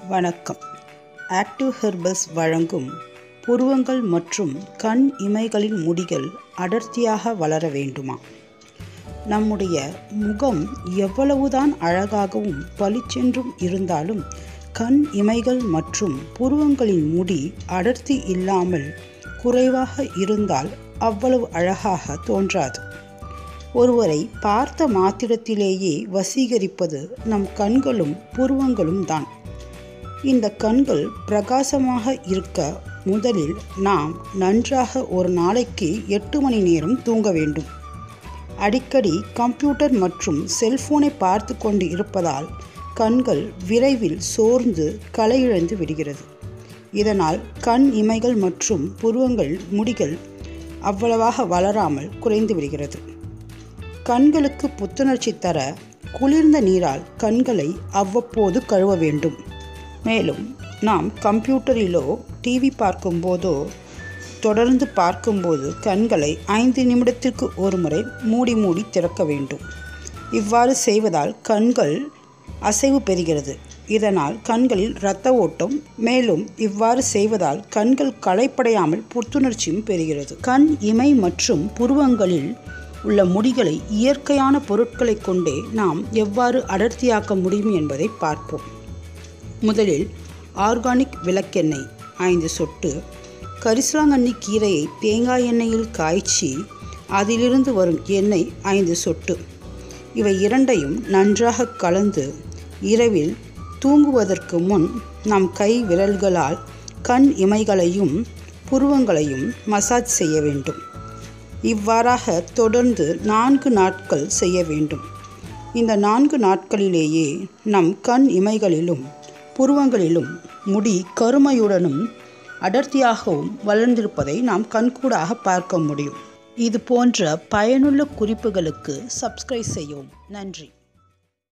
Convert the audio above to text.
வணக்கம் active herbals வழங்கும் புருவங்கள் மற்றும் கண் இமைகளின் முடிகள் அடர்த்தியாக வளர வேண்டுமா நம்முடைய முகம் எவ்வளவுதான் அழகாகவும் பளிச்சென்றும் இருந்தாலும் கண் இமைகள் மற்றும் புருவங்களின் முடி அடர்த்தி இல்லாமல் குறைவாக இருந்தால் அவ்வளவு அழகாக தோன்றாது ஒருவரை பார்த்த மாத்திரத்திலேயே வசீகரிப்பது நம் கண்களும் புருவங்களும் தான் இந்த கண்கள் பிரகாசமாக இருக்க முதலில் நாம் நன்றாக ஒரு நாளைக்கு எட்டு மணி நேரம் தூங்க வேண்டும் அடிக்கடி கம்ப்யூட்டர் மற்றும் செல்போனை பார்த்து கொண்டு இருப்பதால் கண்கள் விரைவில் சோர்ந்து களையிழந்து விடுகிறது இதனால் கண் இமைகள் மற்றும் புருவங்கள் முடிகள் அவ்வளவாக வளராமல் குறைந்து விடுகிறது கண்களுக்கு புத்துணர்ச்சி தர குளிர்ந்த நீரால் கண்களை அவ்வப்போது கழுவ வேண்டும் மேலும் நாம் கம்ப்யூட்டரிலோ டிவி பார்க்கும்போதோ தொடர்ந்து பார்க்கும்போது கண்களை ஐந்து நிமிடத்திற்கு ஒரு முறை மூடி மூடி திறக்க வேண்டும் இவ்வாறு செய்வதால் கண்கள் அசைவு பெறுகிறது இதனால் கண்களில் இரத்த ஓட்டம் மேலும் இவ்வாறு செய்வதால் கண்கள் களைப்படையாமல் புத்துணர்ச்சியும் பெறுகிறது கண் இமை மற்றும் புருவங்களில் உள்ள முடிகளை இயற்கையான பொருட்களை கொண்டே நாம் எவ்வாறு அடர்த்தியாக்க முடியும் என்பதை பார்ப்போம் முதலில் ஆர்கானிக் விளக்கெண்ணெய் ஐந்து சொட்டு கரிசலாங்கண்ணி கீரையை தேங்காய் எண்ணெயில் காய்ச்சி அதிலிருந்து வரும் எண்ணெய் ஐந்து சொட்டு இவை இரண்டையும் நன்றாக கலந்து இரவில் தூங்குவதற்கு முன் நம் கை விரல்களால் கண் இமைகளையும் புருவங்களையும் மசாஜ் செய்ய வேண்டும் இவ்வாறாக தொடர்ந்து நான்கு நாட்கள் செய்ய வேண்டும் இந்த நான்கு நாட்களிலேயே நம் கண் இமைகளிலும் புருவங்களிலும் முடி கருமையுடனும் அடர்த்தியாகவும் வளர்ந்திருப்பதை நாம் கண்கூடாக பார்க்க முடியும் இது போன்ற பயனுள்ள குறிப்புகளுக்கு சப்ஸ்கிரைப் செய்யவும் நன்றி